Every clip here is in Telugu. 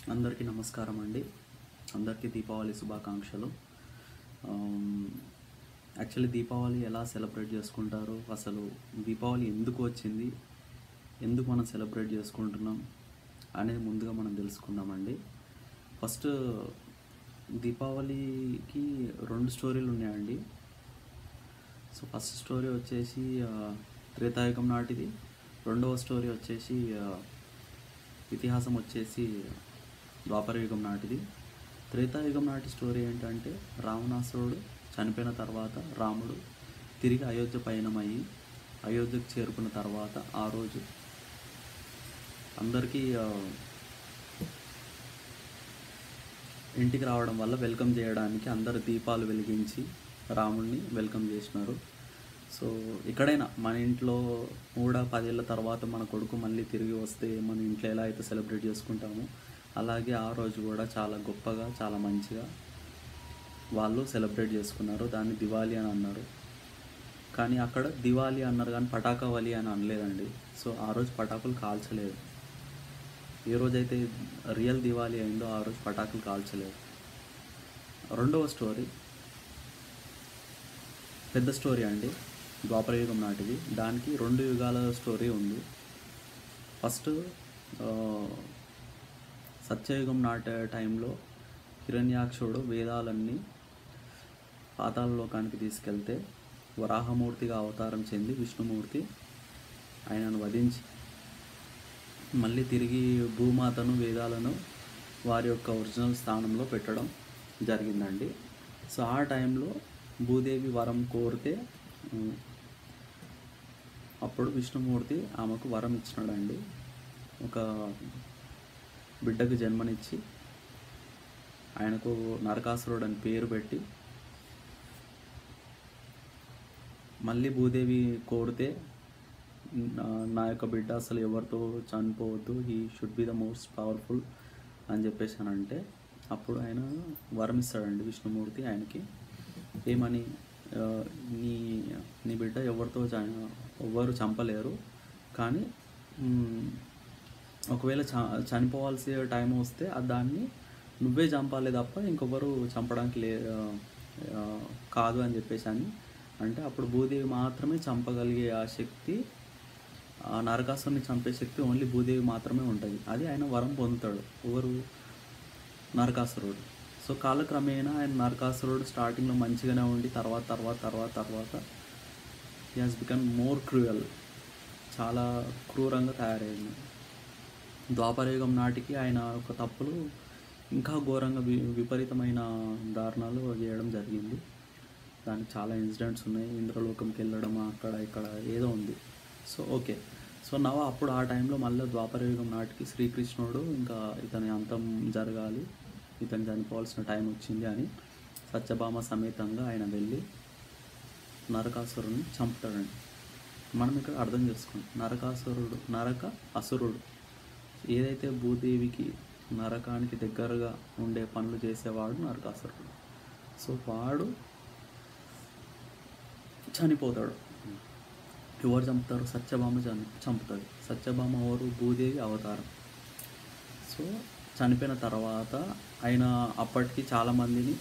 అందరికీ నమస్కారం అండి అందరికీ దీపావళి శుభాకాంక్షలు యాక్చువల్లీ దీపావళి ఎలా సెలబ్రేట్ చేసుకుంటారు అసలు దీపావళి ఎందుకు వచ్చింది ఎందుకు మనం సెలబ్రేట్ చేసుకుంటున్నాం అనేది ముందుగా మనం తెలుసుకుందామండి ఫస్ట్ దీపావళికి రెండు స్టోరీలు ఉన్నాయండి సో ఫస్ట్ స్టోరీ వచ్చేసి ఆ, త్రేతాయుగం నాటిది రెండవ స్టోరీ వచ్చేసి ఆ, ఇతిహాసం వచ్చేసి ద్వాపరయుగం నాటిది త్రేతాయుగం నాటి స్టోరీ ఏంటంటే రావణాసురుడు చనిపోయిన తర్వాత రాముడు తిరిగి అయోధ్య పయనమయ్యి అయోధ్యకు చేరుకున్న తర్వాత ఆ రోజు అందరికీ ఆ, ఇంటికి రావడం వల్ల వెల్కమ్ చేయడానికి అందరు దీపాలు వెలిగించి రాముడిని వెల్కమ్ చేసినారు సో ఎక్కడైనా మన ఇంట్లో కూడా పదేళ్ళ తర్వాత మన కొడుకు మళ్ళీ తిరిగి వస్తే మన ఇంట్లో ఎలా అయితే సెలబ్రేట్ చేసుకుంటామో అలాగే ఆ రోజు కూడా చాలా గొప్పగా చాలా మంచిగా వాళ్ళు సెలబ్రేట్ చేసుకున్నారు దాన్ని దివాళీ అని అన్నారు కానీ అక్కడ దివాళీ అన్నారు కానీ పటాకావళి అని అనలేదండి సో ఆ రోజు పటాకులు కాల్చలేదు ఏ రోజైతే రియల్ దివాళీ అయిందో ఆ రోజు పటాకులు కాల్చలేదు రెండవ స్టోరీ పెద్ద స్టోరీ అండి ద్వాపరయుగం నాటిది దానికి రెండు యుగాల స్టోరీ ఉంది ఫస్ట్ ఆ, సత్యయుగం నాటే టైంలో హిరణ్యాక్షుడు వేదాలన్నీ పాతాళలోకానికి తీసుకెళ్తే వరాహమూర్తిగా అవతారం చెంది విష్ణుమూర్తి ఆయనను వధించి మళ్ళీ తిరిగి భూమాతను వేదాలను వారి యొక్క ఒరిజినల్ స్థానంలో పెట్టడం జరిగిందండి సో ఆ టైంలో భూదేవి వరం కోరితే ఉమ్, అప్పుడు విష్ణుమూర్తి ఆమెకు వరం ఇచ్చినాడండి ఒక బిడ్డకు జన్మనిచ్చి ఆయనకు నరకాసురుడు అని పేరు పెట్టి మళ్ళీ భూదేవి కోరితే నా- నా యొక్క బిడ్డ అసలు ఎవరితో చనిపోవద్దు he should be the most powerful అని చెప్పేసి అని అంటే అప్పుడు ఆయన వరం ఇస్తాడండి విష్ణుమూర్తి ఆయనకి ఏమని ఆ, నీ నీ బిడ్డ ఎవరితో చ- ఎవ్వరు చంపలేరు కానీ మ్, ఒకవేళ చ చనిపోవాల్సి టైం వస్తే ఆ దాన్ని నువ్వే చంపాలి తప్ప ఇంకొకరు చంపడానికి లే ఆ, ఆ, కాదు అని చెప్పేసి అని అంటే అప్పుడు భూదేవి మాత్రమే చంపగలిగే ఆ శక్తి ఆ నరకాసుని చంపే శక్తి ఓన్లీ భూదేవి మాత్రమే ఉంటుంది అది ఆయన వరం పొందుతాడు ఎవరు నరకాసురుడు సో కాలక్రమేణా ఆయన నరకాసురుడు స్టార్టింగ్లో మంచిగానే ఉండి తర్వాత తర్వాత తర్వాత తర్వాత he has become more cruel చాలా క్రూరంగా తయారైంది ద్వాపరయుగం నాటికి ఆయన యొక్క తప్పులు ఇంకా ఘోరంగా వి విపరీతమైన దారుణాలు చేయడం జరిగింది దానికి చాలా ఇన్సిడెంట్స్ ఉన్నాయి ఇంద్రలోకంకి వెళ్ళడం అక్కడ ఇక్కడ ఏదో ఉంది సో ఓకే సో నవ అప్పుడు ఆ టైంలో మళ్ళీ ద్వాపరయుగం నాటికి శ్రీకృష్ణుడు ఇంకా ఇతని అంతం జరగాలి ఇతను చనిపోవాల్సిన టైం వచ్చింది అని సత్యభామ సమేతంగా ఆయన వెళ్ళి నరకాసురుని చంపుతాడండి మనం ఇక్కడ అర్థం చేసుకోండి నరకాసురుడు నరక అసురుడు ఏదైతే భూదేవికి నరకానికి దగ్గరగా ఉండే పనులు చేసేవాడు నరకాసురుడు సో వాడు చనిపోతాడు ఎవరు చంపుతారు సత్యభామ చని చంపుతుంది సత్యభామ ఎవరు భూదేవి అవతారం సో చనిపోయిన తర్వాత ఆయన అప్పటికి చాలామందిని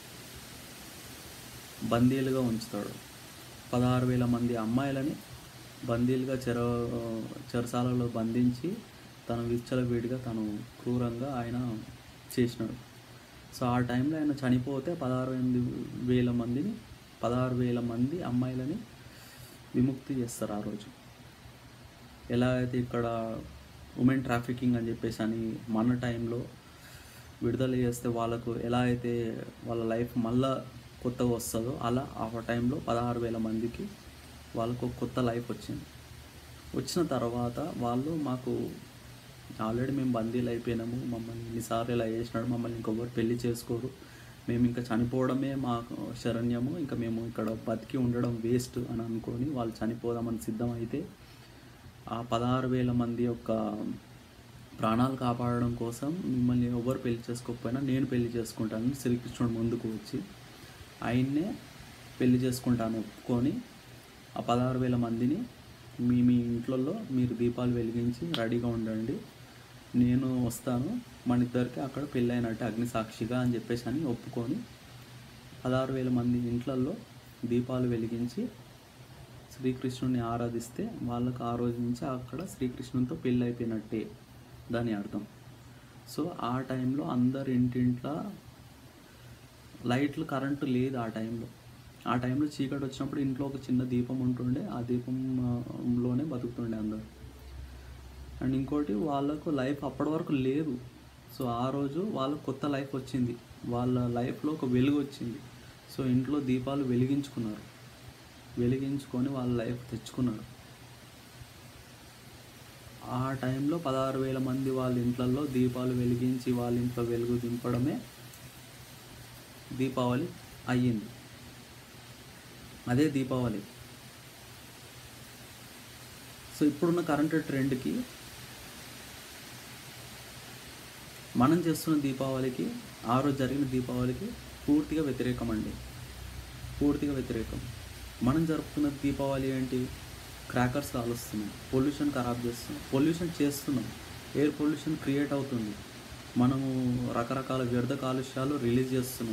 బందీలుగా ఉంచుతాడు పదహారు వేల మంది అమ్మాయిలని బందీలుగా చెర చెరసాలలో బంధించి తను విచ్చలవిడిగా తను క్రూరంగా ఆయన చేసినాడు సో ఆ టైంలో ఆయన చనిపోతే పదహారు ఎనిమిది వేల మందిని పదహారు వేల మంది అమ్మాయిలని విముక్తి చేస్తారు ఆ రోజు ఎలా అయితే ఇక్కడ ఉమెన్ ట్రాఫికింగ్ అని చెప్పేసి అని మన టైంలో విడుదల చేస్తే వాళ్ళకు ఎలా అయితే వాళ్ళ లైఫ్ మళ్ళా కొత్తగా వస్తుందో అలా ఆ టైంలో పదహారు వేల మందికి వాళ్ళకు ఒక కొత్త లైఫ్ వచ్చింది వచ్చిన తర్వాత వాళ్ళు మాకు ఆల్రెడీ మేము బందీలు అయిపోయినాము మమ్మల్ని ఎన్నిసార్లు ఇలా చేసినాడు మమ్మల్ని ఇంకొకరు పెళ్లి చేసుకోరు మేము ఇంకా చనిపోవడమే మాకు శరణ్యము ఇంకా మేము ఇక్కడ బతికి ఉండడం వేస్ట్ అని అనుకొని వాళ్ళు చనిపోదామని సిద్ధమైతే ఆ పదహారు వేల మంది యొక్క ప్రాణాలు కాపాడడం కోసం మిమ్మల్ని ఎవరు పెళ్లి చేసుకోకపోయినా నేను పెళ్లి చేసుకుంటాను శ్రీకృష్ణుడు ముందుకు వచ్చి ఆయన్నే పెళ్లి చేసుకుంటాను ఒప్పుకొని ఆ పదహారు వేల మందిని మీ మీ ఇంట్లలో మీరు దీపాలు వెలిగించి రెడీగా ఉండండి నేను వస్తాను మన ఇద్దరికి అక్కడ పెళ్ళైనట్టు అగ్ని సాక్షిగా అని చెప్పేసి అని ఒప్పుకొని పదహారు వేల మంది ఇంట్లల్లో దీపాలు వెలిగించి శ్రీకృష్ణుని ఆరాధిస్తే వాళ్ళకు ఆ రోజు నుంచి అక్కడ శ్రీకృష్ణునితో పెళ్ళి అయిపోయినట్టే దాని అర్థం సో ఆ టైంలో అందరి ఇంటింట్లో లైట్లు కరెంటు లేదు ఆ టైంలో ఆ టైంలో చీకటి వచ్చినప్పుడు ఇంట్లో ఒక చిన్న దీపం ఉంటుండే ఆ దీపంలోనే బతుకుతుండే అందరు అండ్ ఇంకోటి వాళ్ళకు లైఫ్ అప్పటి వరకు లేదు సో ఆ రోజు వాళ్ళకు కొత్త లైఫ్ వచ్చింది వాళ్ళ లైఫ్లో ఒక వెలుగు వచ్చింది సో ఇంట్లో దీపాలు వెలిగించుకున్నారు వెలిగించుకొని వాళ్ళ లైఫ్ తెచ్చుకున్నారు ఆ టైంలో పదహారు వేల మంది వాళ్ళ ఇంట్లలో దీపాలు వెలిగించి వాళ్ళ ఇంట్లో వెలుగు దింపడమే దీపావళి అయ్యింది అదే దీపావళి సో ఇప్పుడున్న కరెంట్ ట్రెండ్కి మనం చేస్తున్న దీపావళికి ఆ రోజు జరిగిన దీపావళికి పూర్తిగా వ్యతిరేకం అండి పూర్తిగా వ్యతిరేకం మనం జరుపుతున్న దీపావళి ఏంటి క్రాకర్స్ కాలుస్తున్నాం పొల్యూషన్ ఖరాబ్ చేస్తున్నాం పొల్యూషన్ చేస్తున్నాం ఎయిర్ పొల్యూషన్ క్రియేట్ అవుతుంది మనము రకరకాల వ్యర్థ కాలుష్యాలు రిలీజ్ చేస్తున్నాం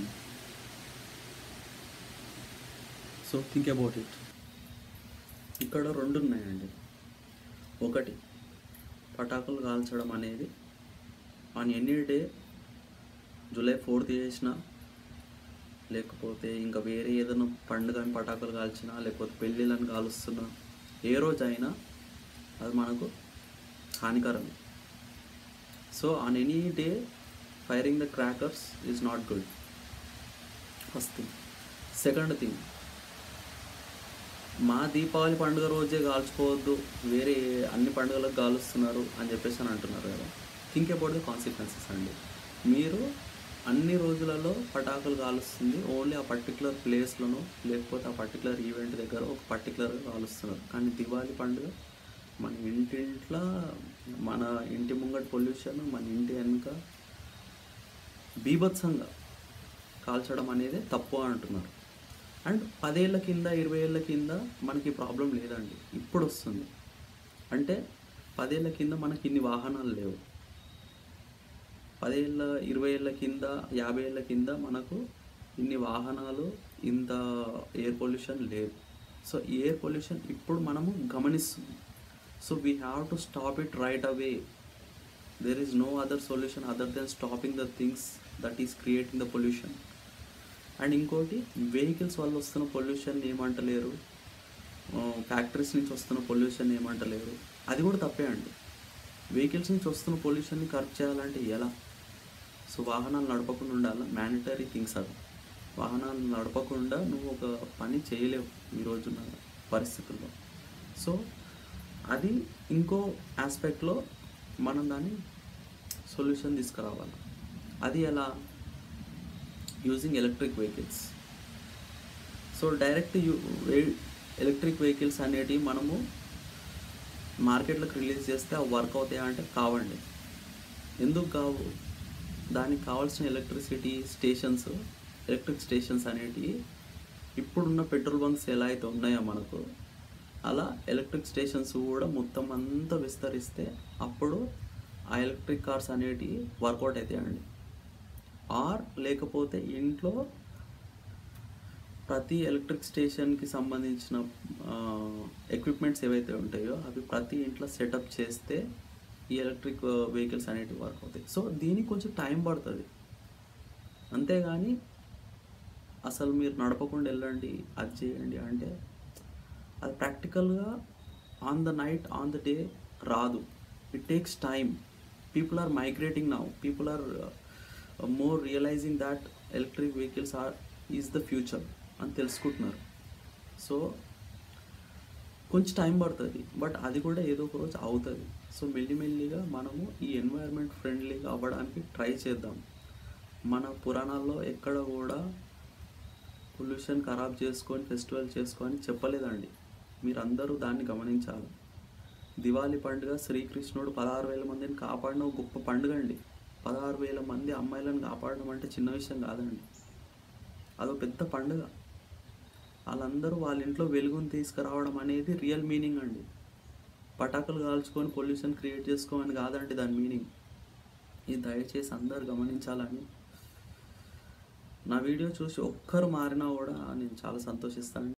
సో థింక్ అబౌట్ ఇట్ ఇక్కడ రెండు ఉన్నాయండి ఒకటి పటాకులు కాల్చడం అనేది on any day July fourth చేసిన లేకపోతే ఇంకా వేరే ఏదైనా పండుగ పటాకులు కాల్చినా లేకపోతే పెళ్ళిళ్ళని కాలుస్తున్నా ఏ రోజైనా అది మనకు హానికరమే so on any day firing the crackers is not good first thing second thing మా దీపావళి పండుగ రోజే కాల్చుకోవద్దు వేరే అన్ని పండుగలకు కాలుస్తున్నారు అని చెప్పేసి అని అంటున్నారు కదా థింక్ అబౌట్ ద కాన్సిక్వెన్సెస్ అండి మీరు అన్ని రోజులలో పటాకులు కాలుస్తుంది ఓన్లీ ఆ పర్టికులర్ ప్లేస్లోనో లేకపోతే ఆ పర్టికులర్ ఈవెంట్ దగ్గర ఒక పర్టికులర్గా కాలుస్తున్నారు కానీ దివాళీ పండుగ మన ఇంటింట్లో మన ఇంటి ముంగట పొల్యూషన్ మన ఇంటి వెనుక బీభత్సంగా కాల్చడం అనేది తప్పు అంటున్నారు అండ్ పదేళ్ల కింద ఇరవై ఏళ్ళ కింద మనకి ప్రాబ్లం లేదండి ఇప్పుడు వస్తుంది అంటే పదేళ్ల కింద మనకి ఇన్ని వాహనాలు లేవు పదేళ్ళ ఇరవై ఏళ్ళ కింద యాభై ఏళ్ళ కింద మనకు ఇన్ని వాహనాలు ఇంత ఎయిర్ పొల్యూషన్ లేదు సో ఎయిర్ పొల్యూషన్ ఇప్పుడు మనము గమనిస్తున్నాం so we have to stop it right away there is no other solution other than stopping the things that is creating the pollution and ఇంకోటి వెహికల్స్ వల్ల వస్తున్న పొల్యూషన్ ఏమంటలేరు ఫ్యాక్టరీస్ నుంచి వస్తున్న పొల్యూషన్ ఏమంటలేరు అది కూడా తప్పే అండి వెహికల్స్ నుంచి వస్తున్న పొల్యూషన్ని కరెక్ట్ చేయాలంటే ఎలా సో వాహనాలు నడపకుండా ఉండాలి మ్యాండటరీ థింగ్స్ అవి వాహనాలు నడపకుండా నువ్వు ఒక పని చేయలేవు ఈ రోజున్న పరిస్థితుల్లో సో అది ఇంకో ఆస్పెక్ట్లో మనం దాన్ని సొల్యూషన్ తీసుకురావాలి అది ఎలా using electric vehicles so direct you electric vehicles అనేటివి మనము మార్కెట్లోకి రిలీజ్ చేస్తే అవి వర్క్ అవుతాయా అంటే కావండి ఎందుకు కావు దానికి కావాల్సిన ఎలక్ట్రిసిటీ స్టేషన్స్ ఎలక్ట్రిక్ స్టేషన్స్ అనేటివి ఇప్పుడున్న పెట్రోల్ బంక్స్ ఎలా అయితే ఉన్నాయో మనకు అలా ఎలక్ట్రిక్ స్టేషన్స్ కూడా మొత్తం అంతా విస్తరిస్తే అప్పుడు ఆ ఎలక్ట్రిక్ కార్స్ అనేటివి వర్కౌట్ అవుతాయండి ఆర్ లేకపోతే ఇంట్లో ప్రతి ఎలక్ట్రిక్ స్టేషన్కి సంబంధించిన ఎక్విప్మెంట్స్ ఏవైతే ఉంటాయో అవి ప్రతి ఇంట్లో సెటప్ చేస్తే ఈ ఎలక్ట్రిక్ వెహికల్స్ అనేటివి వర్క్ అవుతాయి సో దీనికి కొంచెం టైం పడుతుంది అంతేగాని అసలు మీరు నడపకుండా వెళ్ళండి అది చేయండి అంటే అది ప్రాక్టికల్గా on the night on the day రాదు it takes time people are migrating now people are more realizing that electric vehicles are is the future అని తెలుసుకుంటున్నారు సో కొంచెం టైం పడుతుంది బట్ అది కూడా ఏదో ఒక రోజు అవుతుంది సో మెల్లిమెల్లిగా మనము ఈ ఎన్వైర్న్మెంట్ ఫ్రెండ్లీగా అవ్వడానికి ట్రై చేద్దాం మన పురాణాల్లో ఎక్కడ కూడా పొల్యూషన్ ఖరాబ్ చేసుకొని ఫెస్టివల్ చేసుకొని చెప్పలేదండి మీరందరూ దాన్ని గమనించాలి దివాళీ పండుగ శ్రీకృష్ణుడు పదహారు వేల మందిని కాపాడిన ఒక గొప్ప పండుగ అండి పదహారు వేల మంది అమ్మాయిలను కాపాడడం అంటే చిన్న విషయం కాదండి అదో పెద్ద పండుగ వాళ్ళందరూ వాళ్ళ ఇంట్లో వెలుగుని తీసుకురావడం అనేది రియల్ మీనింగ్ అండి పటాకులు కాల్చుకొని పొల్యూషన్ క్రియేట్ చేసుకోమని కాదండి దాని మీనింగ్ ఇది దయచేసి అందరు గమనించాలని నా వీడియో చూసి ఒక్కరు మారినా కూడా నేను చాలా సంతోషిస్తాను